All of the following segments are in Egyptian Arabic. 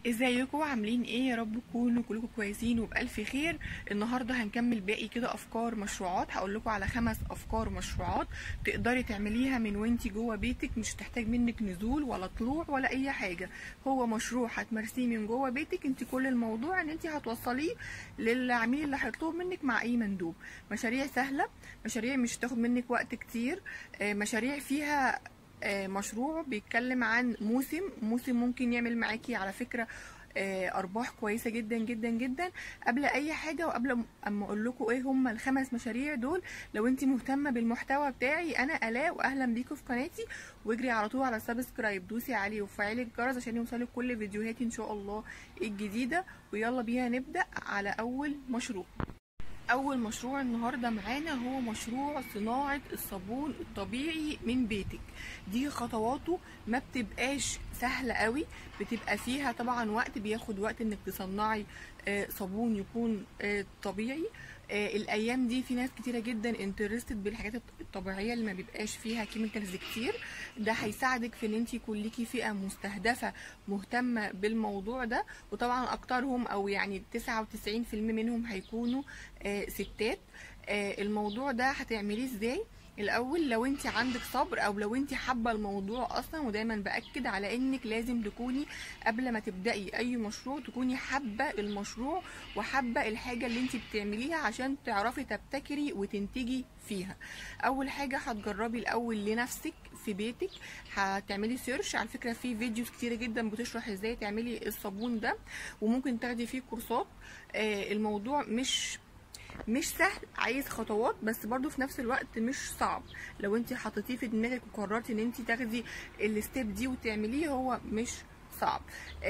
ازيكم عاملين ايه يا رب تكونوا كلكم كويسين وبألف خير النهارده هنكمل باقي كده افكار مشروعات هقول لكم على خمس افكار مشروعات تقدري تعمليها من وانتي جوه بيتك مش تحتاج منك نزول ولا طلوع ولا اي حاجه هو مشروع هتمارسيه من جوه بيتك انت كل الموضوع ان انت هتوصليه للعميل اللي هيطلب منك مع اي مندوب مشاريع سهله مشاريع مش هتاخد منك وقت كتير آه، مشاريع فيها آه، مشروع بيتكلم عن موسم موسم ممكن يعمل معاكي على فكرة آه، ارباح كويسه جدا جدا جدا قبل اي حاجه وقبل م- اما اقول لكم ايه هم الخمس مشاريع دول لو انت مهتمه بالمحتوى بتاعي انا الاء واهلا بيكم في قناتي واجري على طول على سبسكرايب دوسي عليه وفعلي الجرس عشان يوصلك كل فيديوهاتي ان شاء الله الجديده ويلا بينا نبدا على اول مشروع اول مشروع النهارده معانا هو مشروع صناعه الصابون الطبيعي من بيتك دي خطواته ما بتبقاش سهله قوي بتبقى فيها طبعا وقت بياخد وقت انك تصنعي آه، صابون يكون آه، طبيعي آه، الايام دي في ناس كتيره جدا انترستد بالحاجات الط- الطبيعيه اللي ما بيبقاش فيها كيميكالز كتير ده هيساعدك في ان انت يكون ليكي فئه مستهدفه مهتمه بالموضوع ده وطبعا اكترهم او يعني 99% منهم هيكونوا آه، ستات آه، الموضوع ده هتعمليه ازاي الاول لو انت عندك صبر او لو انت حابه الموضوع اصلا ودايما باكد على انك لازم تكوني قبل ما تبداي اي مشروع تكوني حابه المشروع وحابه الحاجه اللي انت بتعمليها عشان تعرفي تبتكري وتنتجي فيها اول حاجه هتجربي الاول لنفسك في بيتك هتعملي سيرش على فكره في فيديوز كتيره جدا بتشرح ازاي تعملي الصابون ده وممكن تاخدي فيه كورسات آه، الموضوع مش مش سهل عايز خطوات بس برضو في نفس الوقت مش صعب لو انت حطيتيه في دماغك وقررتي ان انت تاخدي الستيب دي وتعمليه هو مش صعب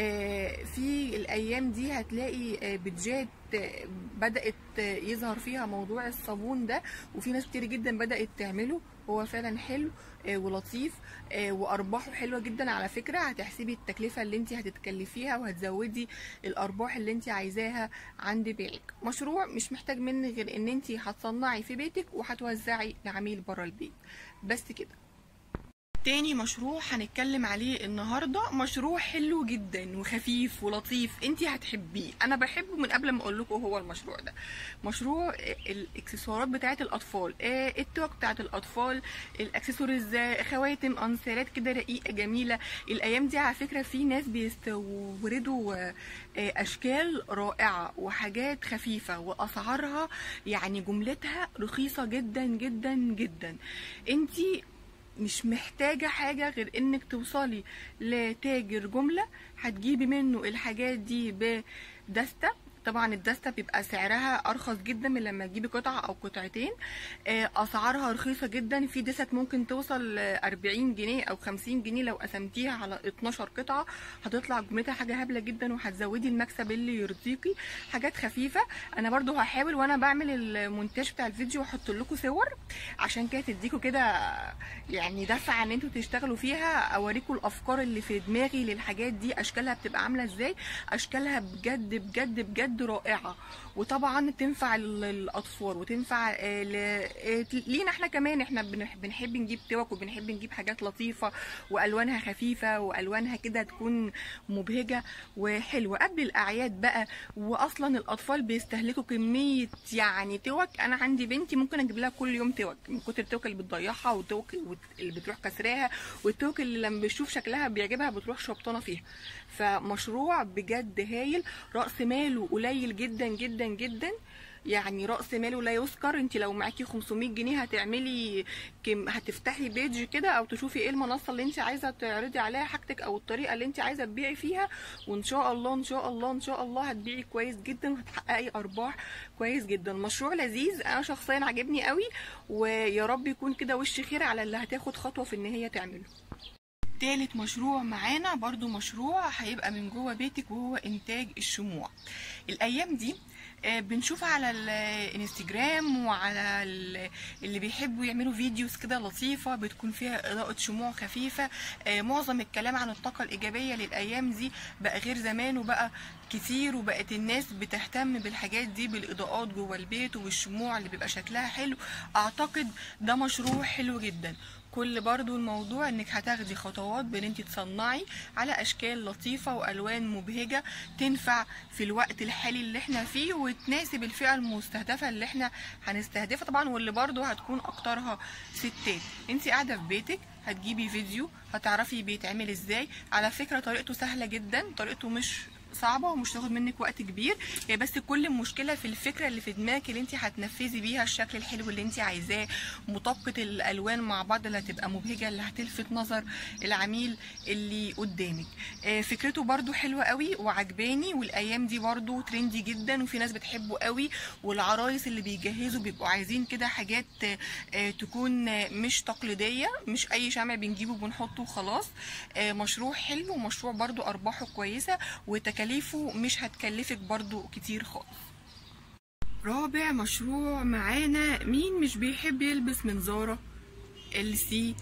آه، في الايام دي هتلاقي آه، بيدجات آه، بدات آه، يظهر فيها موضوع الصابون ده وفي ناس كتير جدا بدات تعمله هو فعلا حلو آه، ولطيف آه، وارباحه حلوه جدا على فكره هتحسبي التكلفه اللي انت هتتكلفيها وهتزودي الارباح اللي انت عايزاها عند بيعك مشروع مش محتاج منك غير ان انت هتصنعي في بيتك وهتوزعي لعميل بره البيت بس كده تاني مشروع هنتكلم عليه النهارده مشروع حلو جدا وخفيف ولطيف انت هتحبيه انا بحبه من قبل ما اقول لكم هو المشروع ده مشروع الاكسسوارات بتاعه الاطفال آه، التوك بتاعه الاطفال الاكسسوارز آه، خواتم انسيرات كده رقيقه جميله الايام دي على فكره في ناس بيستوردوا آه، آه، اشكال رائعه وحاجات خفيفه واسعارها يعني جملتها رخيصه جدا جدا جدا انتي مش محتاجة حاجة غير انك توصلي لتاجر جملة هتجيبي منه الحاجات دي بدستة طبعا الدستة بيبقى سعرها ارخص جدا من لما تجيبي قطعة او قطعتين آه، اسعارها رخيصة جدا في دست ممكن توصل ل 40 جنيه او 50 جنيه لو قسمتيها على 12 قطعة هتطلع جملتها حاجة هبلة جدا وهتزودي المكسب اللي يرضيكي حاجات خفيفة انا برضو هحاول وانا بعمل المونتاج بتاع الفيديو احط لكم صور عشان كده تديكوا كده يعني دفعه ان انتوا تشتغلوا فيها اوريكم الافكار اللي في دماغي للحاجات دي اشكالها بتبقى عامله ازاي اشكالها بجد بجد بجد رائعه وطبعا تنفع للاطفال وتنفع آه، ل- آه، لينا احنا كمان احنا بنح- بنحب نجيب توك وبنحب نجيب حاجات لطيفه والوانها خفيفه والوانها كده تكون مبهجه وحلوه قبل الاعياد بقى واصلا الاطفال بيستهلكوا كميه يعني توك انا عندي بنتي ممكن اجيب لها كل يوم توك من كتر التوك اللي بتضيعها والتوك اللي بتروح كسراها والتوك اللي لما بتشوف شكلها بيعجبها بتروح شبطانه فيها فمشروع بجد هايل راس ماله قليل جدا جدا جدا يعني راس ماله لا يذكر انت لو معاكي 500 جنيه هتعملي كم هتفتحي بيج كده او تشوفي ايه المنصه اللي انت عايزه تعرضي عليها حاجتك او الطريقه اللي انت عايزه تبيعي فيها وان شاء الله ان شاء الله ان شاء الله هتبيعي كويس جدا وهتحققي ارباح كويس جدا مشروع لذيذ انا شخصيا عجبني قوي ويا رب يكون كده وش خير على اللي هتاخد خطوه في ان هي تعمله تالت مشروع معانا برضو مشروع هيبقى من جوه بيتك وهو انتاج الشموع الايام دي آه، بنشوف على الانستجرام وعلى ال- اللي بيحبوا يعملوا فيديوز كده لطيفة بتكون فيها إضاءة شموع خفيفة آه، معظم الكلام عن الطاقة الإيجابية للأيام دي بقى غير زمان وبقى كتير وبقت الناس بتهتم بالحاجات دي بالإضاءات جوه البيت وبالشموع اللي بيبقى شكلها حلو أعتقد ده مشروع حلو جدا كل برضو الموضوع انك هتاخدي خطوات بان انت تصنعي على اشكال لطيفة والوان مبهجة تنفع في الوقت الحالي اللي احنا فيه وتناسب الفئة المستهدفة اللي احنا هنستهدفها طبعا واللي برضو هتكون اكترها ستات انت قاعدة في بيتك هتجيبي فيديو هتعرفي بيتعمل ازاي على فكرة طريقته سهلة جدا طريقته مش صعبه ومش تاخد منك وقت كبير هي بس كل المشكله في الفكره اللي في دماغك اللي انت هتنفذي بيها الشكل الحلو اللي انت عايزاه مطابقه الالوان مع بعض اللي هتبقى مبهجه اللي هتلفت نظر العميل اللي قدامك آه، فكرته برده حلوه قوي وعجباني والايام دي برده ترندي جدا وفي ناس بتحبه قوي والعرايس اللي بيجهزوا بيبقوا عايزين كده حاجات آه، تكون آه، مش تقليديه مش اي شمع بنجيبه بنحطه وخلاص آه، مشروع حلو ومشروع برده ارباحه كويسه وتكاليفه مش هتكلفك برضو كتير خالص رابع مشروع معانا مين مش بيحب يلبس من زارا ال سي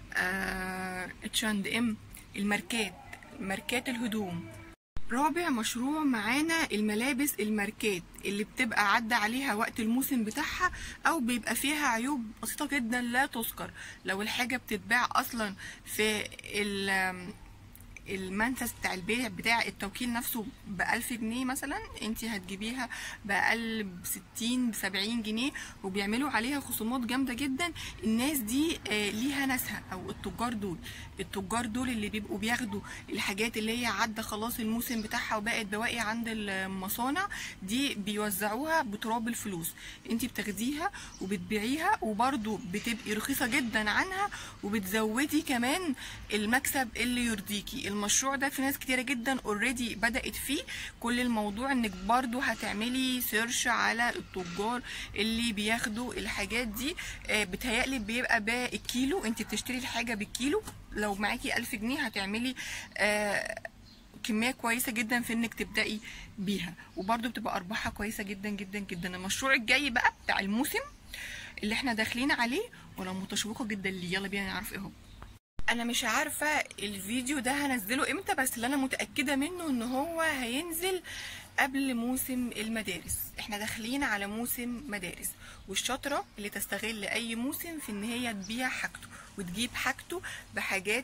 اتش اند ام الماركات ماركات الهدوم رابع مشروع معانا الملابس الماركات اللي بتبقى عدى عليها وقت الموسم بتاعها او بيبقى فيها عيوب بسيطة جدا لا تذكر لو الحاجة بتتباع اصلا في ال المنفذ بتاع البيع بتاع التوكيل نفسه بألف جنيه مثلا انت هتجيبيها بأقل بستين بسبعين جنيه وبيعملوا عليها خصومات جامدة جدا الناس دي آه، ليها ناسها او التجار دول التجار دول اللي بيبقوا بياخدوا الحاجات اللي هي عدى خلاص الموسم بتاعها وبقت بواقي عند المصانع دي بيوزعوها بتراب الفلوس انت بتاخديها وبتبيعيها وبرضو بتبقي رخيصة جدا عنها وبتزودي كمان المكسب اللي يرضيكي المشروع ده في ناس كتيرة جدا اوريدي بدأت فيه كل الموضوع انك برضو هتعملي سيرش على التجار اللي بياخدوا الحاجات دي آه، بتهيألي بيبقى بالكيلو انت بتشتري الحاجة بالكيلو لو معاكي ألف جنيه هتعملي آه، كمية كويسة جدا في انك تبدأي بيها وبرضو بتبقى ارباحها كويسة جدا جدا جدا المشروع الجاي بقى بتاع الموسم اللي احنا داخلين عليه وانا متشوقة جدا ليه يلا بينا نعرف ايه هو انا مش عارفه الفيديو ده هنزله امتى بس اللي انا متاكده منه ان هو هينزل قبل موسم المدارس احنا داخلين على موسم مدارس والشاطره اللي تستغل اي موسم في ان هي تبيع حاجته وتجيب حاجته بحاجات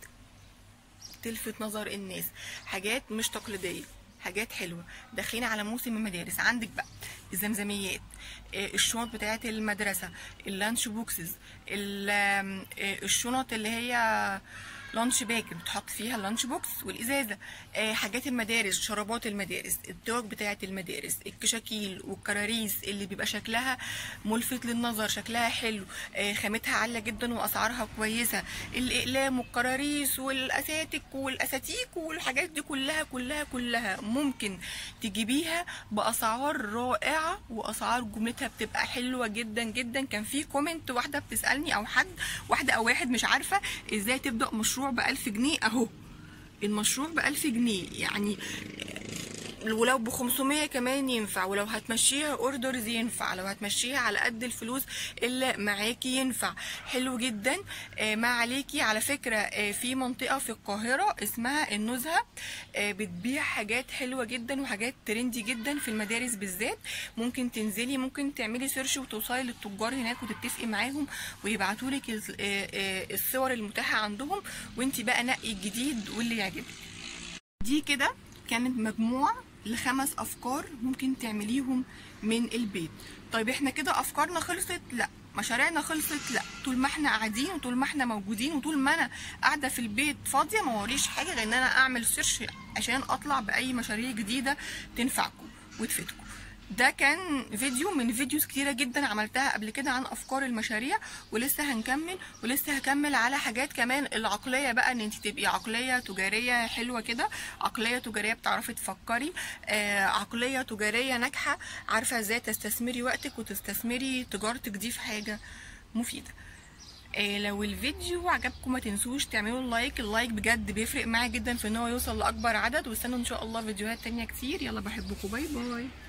تلفت نظر الناس حاجات مش تقليديه حاجات حلوه داخلين على موسم المدارس عندك بقى الزمزميات آه، الشنط بتاعت المدرسه اللانش بوكسز ال- آم، آه، الشنط اللي هي لانش باج بتحط فيها اللانش بوكس والازازه آه، حاجات المدارس شرابات المدارس التوج بتاعت المدارس الكشاكيل والكراريس اللي بيبقى شكلها ملفت للنظر شكلها حلو آه، خامتها عاليه جدا واسعارها كويسه الاقلام والكراريس والاساتك والاساتيك والحاجات دي كلها كلها كلها ممكن تجيبيها باسعار رائعه واسعار جملتها بتبقى حلوه جدا جدا كان في كومنت واحده بتسالني او حد واحده او واحد مش عارفه ازاي تبدا مشروع ب 1000 جنيه اهو المشروع ب 1000 جنيه يعني ولو ب 500 كمان ينفع ولو هتمشيها اوردرز ينفع لو هتمشيها على قد الفلوس اللي معاكي ينفع حلو جدا آه، ما عليكي على فكرة آه، في منطقة في القاهرة اسمها النزهة آه، بتبيع حاجات حلوة جدا وحاجات ترندي جدا في المدارس بالذات ممكن تنزلي ممكن تعملي سيرش وتوصلي للتجار هناك وتتفقي معاهم ويبعتوا لك الصور المتاحة عندهم وانت بقى نقي الجديد واللي يعجبك دي كده كانت مجموعة لخمس أفكار ممكن تعمليهم من البيت طيب احنا كده أفكارنا خلصت؟ لا مشاريعنا خلصت لا طول ما احنا قاعدين وطول ما احنا موجودين وطول ما انا قاعده في البيت فاضيه ما وريش حاجه غير ان انا اعمل سيرش عشان اطلع باي مشاريع جديده تنفعكم وتفيدكم ده كان فيديو من فيديوز كتيرة جدا عملتها قبل كده عن افكار المشاريع ولسه هنكمل ولسه هكمل على حاجات كمان العقلية بقى ان انت تبقي عقلية تجارية حلوة كده عقلية تجارية بتعرفي تفكري آه عقلية تجارية ناجحة عارفة ازاي تستثمري وقتك وتستثمري تجارتك دي في حاجة مفيدة آه، لو الفيديو عجبكم ما تنسوش تعملوا اللايك اللايك بجد بيفرق معايا جدا في ان هو يوصل لاكبر عدد واستنوا ان شاء الله فيديوهات تانية كتير يلا بحبكم باي باي